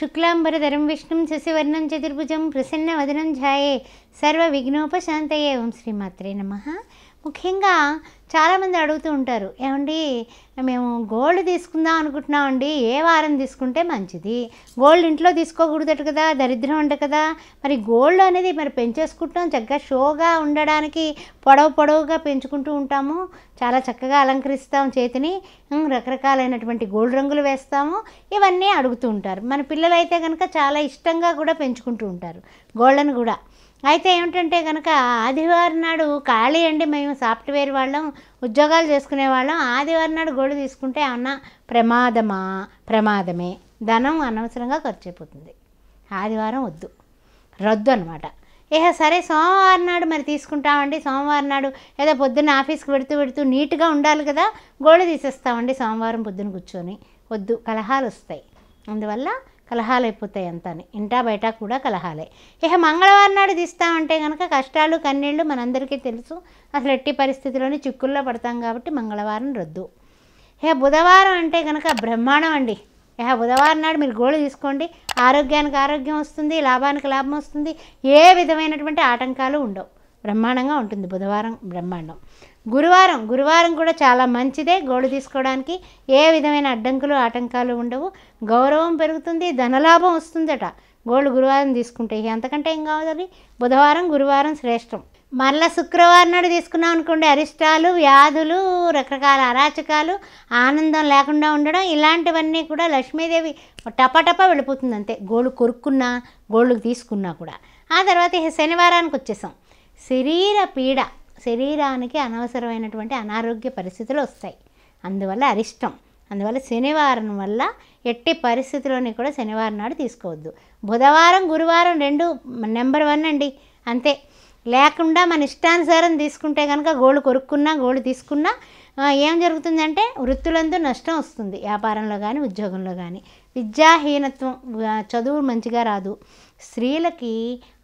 శుక్లాంబరధరం విష్ణుం శశివర్ణం చతుర్భుజం ప్రసన్న వదనం ఝాయే సర్వ విఘ్నోపశాంతయే ఓం శ్రీమాత్రే నమ ముఖ్యంగా చాలామంది అడుగుతూ ఉంటారు ఏమండి మేము గోల్డ్ తీసుకుందాం అనుకుంటున్నామండి ఏ వారం తీసుకుంటే మంచిది గోల్డ్ ఇంట్లో తీసుకోకూడదట కదా దరిద్రం అంట కదా మరి గోల్డ్ అనేది మరి పెంచేసుకుంటాం చక్కగా షోగా ఉండడానికి పొడవు పొడవుగా పెంచుకుంటూ ఉంటాము చాలా చక్కగా అలంకరిస్తాం చేతిని ఉమ్, రకరకాలైనటువంటి గోల్డ్ రంగులు వేస్తాము ఇవన్నీ అడుగుతూ ఉంటారు మన పిల్లలైతే కనుక చాలా ఇష్టంగా కూడా పెంచుకుంటూ ఉంటారు గోల్డ్ని కూడా అయితే ఏమిటంటే కనుక ఆదివారం నాడు ఖాళీ అండి మేము సాఫ్ట్వేర్ వాళ్ళం ఉద్యోగాలు చేసుకునే వాళ్ళం ఆదివారం నాడు గోల్డ్ తీసుకుంటే ఏమన్నా ప్రమాదమా ప్రమాదమే ధనం అనవసరంగా ఖర్చు అయిపోతుంది ఆదివారం వద్దు రద్దు అనమాట ఇక సరే సోమవారం నాడు మరి తీసుకుంటామండి సోమవారం నాడు ఏదో పొద్దున్న ఆఫీస్కి పెడుతూ పెడుతూ నీట్గా ఉండాలి కదా గోళ తీసేస్తామండి సోమవారం పొద్దున కూర్చొని వద్దు కలహాలు వస్తాయి అందువల్ల కలహాలు అయిపోతాయి అంతాని ఇంటా బయట కూడా కలహాలే ఇక మంగళవారం నాడు తీస్తామంటే కనుక కష్టాలు కన్నీళ్ళు మనందరికీ తెలుసు అసలు ఎట్టి పరిస్థితిలోని చిక్కుల్లో పడతాం కాబట్టి మంగళవారం రద్దు ఇక బుధవారం అంటే కనుక బ్రహ్మాండం అండి ఇక బుధవారం నాడు మీరు గోళు తీసుకోండి ఆరోగ్యానికి ఆరోగ్యం వస్తుంది లాభానికి లాభం వస్తుంది ఏ విధమైనటువంటి ఆటంకాలు ఉండవు బ్రహ్మాండంగా ఉంటుంది బుధవారం బ్రహ్మాండం గురువారం గురువారం కూడా చాలా మంచిదే గోడు తీసుకోవడానికి ఏ విధమైన అడ్డంకులు ఆటంకాలు ఉండవు గౌరవం పెరుగుతుంది ధనలాభం వస్తుందట గోల్డ్ గురువారం తీసుకుంటే ఇక అంతకంటే ఏం కావాలి బుధవారం గురువారం శ్రేష్టం మళ్ళీ శుక్రవారం నాడు తీసుకున్నాం అనుకోండి అరిష్టాలు వ్యాధులు రకరకాల అరాచకాలు ఆనందం లేకుండా ఉండడం ఇలాంటివన్నీ కూడా లక్ష్మీదేవి టపటప వెళ్ళిపోతుంది అంతే గోళ్ళు కొరుక్కున్నా గోళ్ళు తీసుకున్నా కూడా ఆ తర్వాత ఇక శనివారానికి వచ్చేసాం శరీర పీడ శరీరానికి అనవసరమైనటువంటి అనారోగ్య పరిస్థితులు వస్తాయి అందువల్ల అరిష్టం అందువల్ల శనివారం వల్ల ఎట్టి పరిస్థితుల్లోని కూడా శనివారం నాడు తీసుకోవద్దు బుధవారం గురువారం రెండు నెంబర్ వన్ అండి అంతే లేకుండా మన ఇష్టానుసారం తీసుకుంటే కనుక గోళ్ళు కొరుక్కున్నా గోళ్ళు తీసుకున్నా ఆ, ఏం జరుగుతుందంటే వృత్తులందు నష్టం వస్తుంది వ్యాపారంలో కానీ ఉద్యోగంలో కానీ విద్యాహీనత్వం ఆ, చదువు మంచిగా రాదు స్త్రీలకి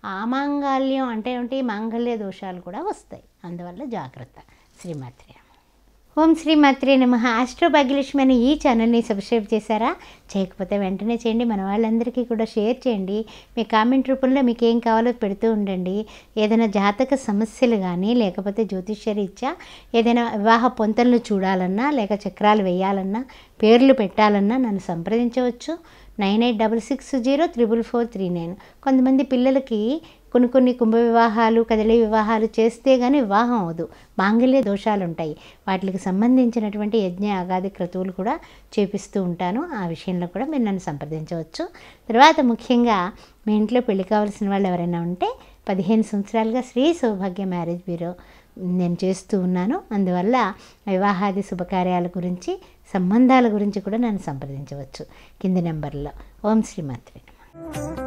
ఆమాంగల్యం అంటే ఏంటి మాంగళ్య దోషాలు కూడా వస్తాయి అందువల్ల జాగ్రత్త శ్రీమాత్రి ఓం శ్రీమాత్రి నమ ఆస్ట్రో భాగ్యలక్ష్మి అనే ఈ ఛానల్ని సబ్స్క్రైబ్ చేశారా చేయకపోతే వెంటనే చేయండి మన వాళ్ళందరికీ కూడా షేర్ చేయండి మీ కామెంట్ రూపంలో మీకు ఏం కావాలో పెడుతూ ఉండండి ఏదైనా జాతక సమస్యలు కానీ లేకపోతే జ్యోతిష్య రీత్యా ఏదైనా వివాహ పొంతనలు చూడాలన్నా లేక చక్రాలు వేయాలన్నా పేర్లు పెట్టాలన్నా నన్ను సంప్రదించవచ్చు nine eight double six zero triple four three nine కొంతమంది పిల్లలకి కొన్ని కొన్ని కుంభ వివాహాలు కదలి వివాహాలు చేస్తే కానీ వివాహం అవదు మాంగళ్య దోషాలు ఉంటాయి వాటికి సంబంధించినటువంటి యజ్ఞ అగాది క్రతువులు కూడా చేపిస్తూ ఉంటాను ఆ విషయంలో కూడా మీరు నన్ను సంప్రదించవచ్చు తర్వాత ముఖ్యంగా మీ ఇంట్లో పెళ్లి కావాల్సిన వాళ్ళు ఎవరైనా ఉంటే పదిహేను సంవత్సరాలుగా శ్రీ సౌభాగ్య మ్యారేజ్ బ్యూరో నేను చేస్తూ ఉన్నాను అందువల్ల వివాహాది శుభకార్యాల గురించి సంబంధాల గురించి కూడా నన్ను సంప్రదించవచ్చు కింది నెంబర్లో ఓం శ్రీమాత్రి నమః